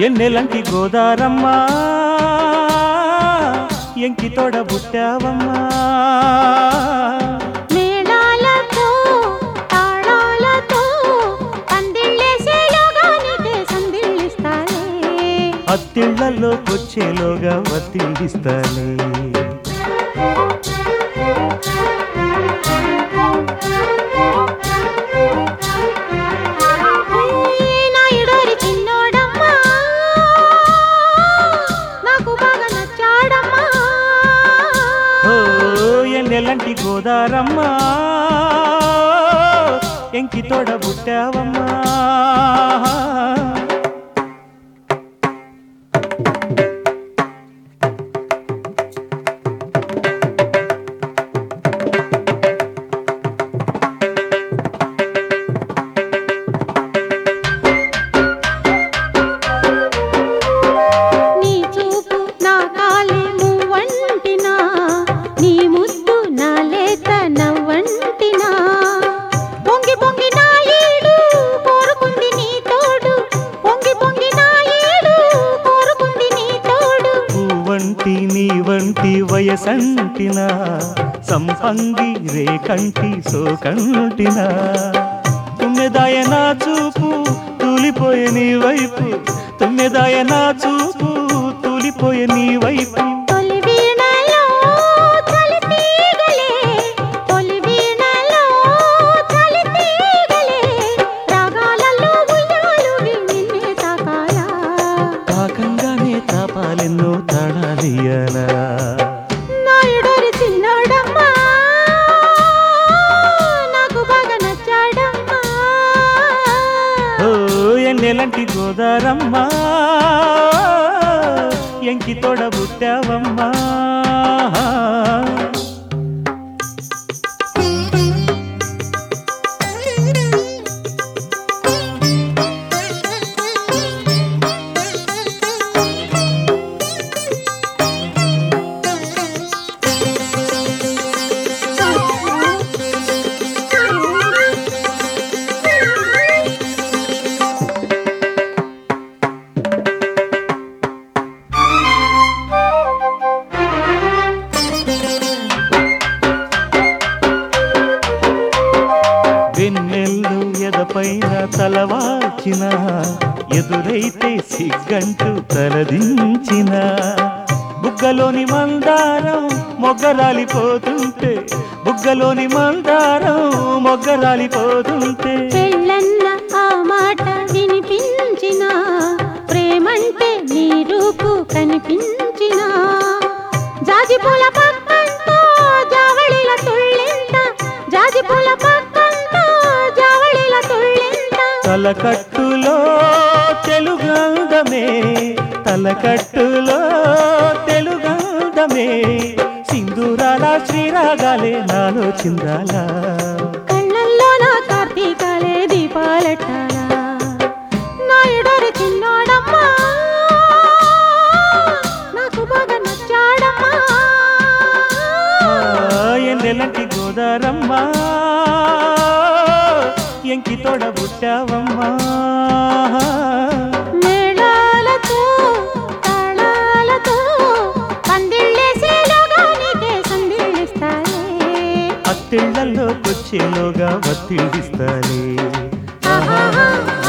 ఎన్నెలంటి గోదారమ్మా ఎంకి తోడ బుట్టావమ్మా మేళాలతో తాళాలతో పందిళ్ళేసేలోగా నీకే సందిళ్ళిస్తాలే అత్తిళ్లలోకొచ్చేలోగా వత్తిడిస్తాలే నాయుడోరి చిన్నోడమ్మా నాకు బాగా నచ్చాడమ్మా ఓ ఎన్నెలంటి గోదారమ్మా ఎంకి తోడ బుట్టావమ్మా నీ చూపు నా కాలేము వంటినా నీ ముద్దు నా లేత నవ్వంటినా పొంగి పొంగి నా ఈడు కోరుకుంది నీ తోడు పొంగి పొంగి నా ఈడు కోరుకుంది నీ తోడు పువ్వంటి నీ వంటి వయసంటిన సంపంగి రేకంటి సోకంటిన తుమ్మెదాయ నా చూపు తూలిపోయే నీ వైపు తుమ్మెదాయ నా చూపు తూలిపోయే నీ వైపు తొలి వీణలో చలి తీగలే తొలి వీణలో చలి తీగలే రాగాలలో ఉయ్యాలువి నిన్నే తాకాలా తాకంగానే తాపాలెన్నో తాళాలియనా నాయుడోరి చిన్నోడమ్మా నాకు బాగా నచ్చాడమ్మా ఓ ఎన్నెలంటి గోదారమ్మా ఎంకి తోడ బుట్టావమ్మా వెన్నెల్లు ఎదపైన తలవాచిన ఎదురైతే సిగ్గంటూ తలదించిన బుగ్గలోని మందారం మొగ్గరాలిపోతుంటే బుగ్గలోని మందారం మొగ్గరాలిపోతుంటే పెళ్ళన్న ఆ మాట వినిపించిన ప్రేమంటే నీ రూపు కనిపించిన జాజి పూల పక్కంతో జావళిల తుళ్ళింత జాజి పూల పక్కంతో జావళిల తుళ్ళింత తలకట్టులో తెలుగందమే తలకట్టులో తెలుగందమే సింధూరాల శ్రీరాగాలే నాలో చిందాలా కళ్ళల్లో నా కార్తీకాలే దీపాలెట్టాలా నాయుడోరి చిన్నోడమ్మా నాకు బాగా నచ్చాడమ్మా ఎన్నెలంటి గోదారమ్మా ఎంకి తోడ బుట్టావమ్మా మేళాలతో తాళాలతో పందిళ్ళేసేలోగా నీకే సందిళ్ళిస్తాలే అత్తిళ్లలోకొచ్చేలోగా వత్తిడిస్తాలే ఆహాహా